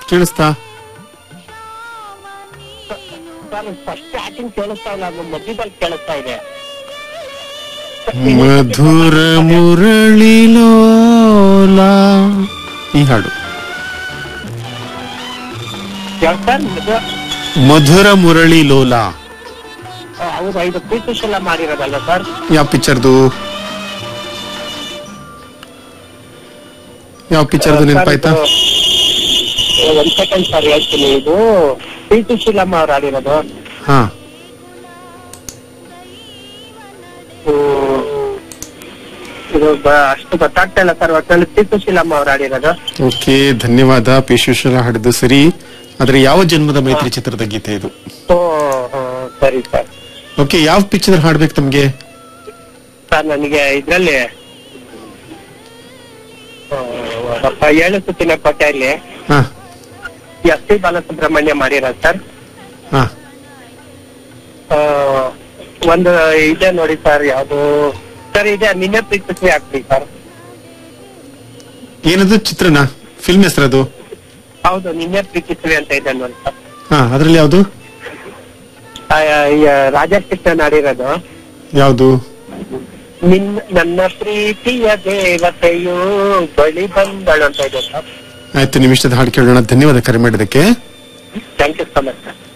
ಕೇಳಿಸ್ತಾ sir first starting ಕೇಳಿಸ್ತಾ ಇಲ್ಲ ಅದು ಮಧ್ಯದಲ್ಲಿ ಕೇಳಿಸ್ತಾ ಇದೆ ಮಧುರ ಮುರಳಿಲೋಲ ಈ ಹಾಡು ಯಾವ್ದು ಸರ್ ಇದು ಮಧುರ ಮುರಳಿ ಲೋಲ ಆ, ಹೌದಾ ಇದು ಪ್ರೀತಿಶ್ ಎಲ್ಲ ಮಾಡಿರೋದಲ್ಲ ಸರ್ ಯಾವ ಪಿಕ್ಚರ್ದು ಯಾವ ಪಿಕ್ಚರ್ದು ನೆನಪಾಯ್ತಾ ಸರ್, ಇದು- ಒಂದ್ ಸೆಕೆಂಡ್ ಸರ್ ಹೇಳ್ತೀನಿ ಇದು ಪ್ರೀತಿ ಶೀಲಮ್ಮ ಅವ್ರು ಆಡಿರೋದು ಹಾ ಹ್ಮ್. ಇದು ಬ- ಅಷ್ಟು ಗೊತ್ತಾಗ್ತಾ ಇಲ್ಲ ಸರ್ ಒಟ್ಟಿನಲ್ಲಿ ಪ್ರೀತಿ ಶೀಲಮ್ಮ ಅವ್ರು ಆಡಿರೋದು ಓಕೆ ಧನ್ಯವಾದ ಪಿಶುಶ್ವರ ಹಾಡಿದ್ದು ಸರಿ ಆದ್ರೆ ಯಾವ ಜನ್ಮದ ಮೈತ್ರಿ ಚಿತ್ರದ ಗೀತೆ ಇದು ಓ ಹ್ಮ್, ಸರಿ ಸರ್ ಓಕೆ ಯಾವ ಪಿಕ್ಚರ್ ಹಾಡ್ಬೇಕು ತಮ್ಗೆ ಸರ್ ನನಗೆ ಇದ್ರಲ್ಲಿ ಆ, ಅವರಪ್ಪ ಏಳು ಸುತ್ತಿನ ಕೋಟೆಯಲ್ಲಿ ಹಾ ಎಸ್ ಪಿ ಬಾಲಸುಬ್ರಹ್ಮಣ್ಯ ಮಾಡಿರೋದು ಸರ್ ಹಾ ಆ, ಒಂದು ಇದೆ ನೋಡಿ ಸರ್ ಯಾವುದು ಸರ್ ಇದೆ ನಿನ್ನೆ ಪ್ರೀತಿಸಿ ಆಗ್ತೀವಿ ಸರ್ ಏನದು ಚಿತ್ರನ ಫಿಲ್ಮ್ ಹೆಸರದು ಹೌದು ನಿನ್ನೆ ಪ್ರೀತಿಸುವೆ ಅಂತ ಇದೆ ನೋಡಿ ಸರ್ ಹಾ ಅದ್ರಲ್ಲಿ ಯಾವ್ದು ಆ, ಈ ರಾಜೇಶ್ ಕೃಷ್ಣನ್ ಆಡಿರೋದು ಯಾವ್ದು ನಿನ್ ನನ್ನ ಪ್ರೀತಿಯ ದೇವತೆಯು ಬಳಿ ಬಂದಳು ಅಂತ ಇದೆ ಸರ್ ಆಯ್ತು ನಿಮ್ ಇಷ್ಟದ ಹಾಡು ಕೇಳೋಣ ಧನ್ಯವಾದ ಕರೆ ಮಾಡಿದಕ್ಕೆ thank you so much sir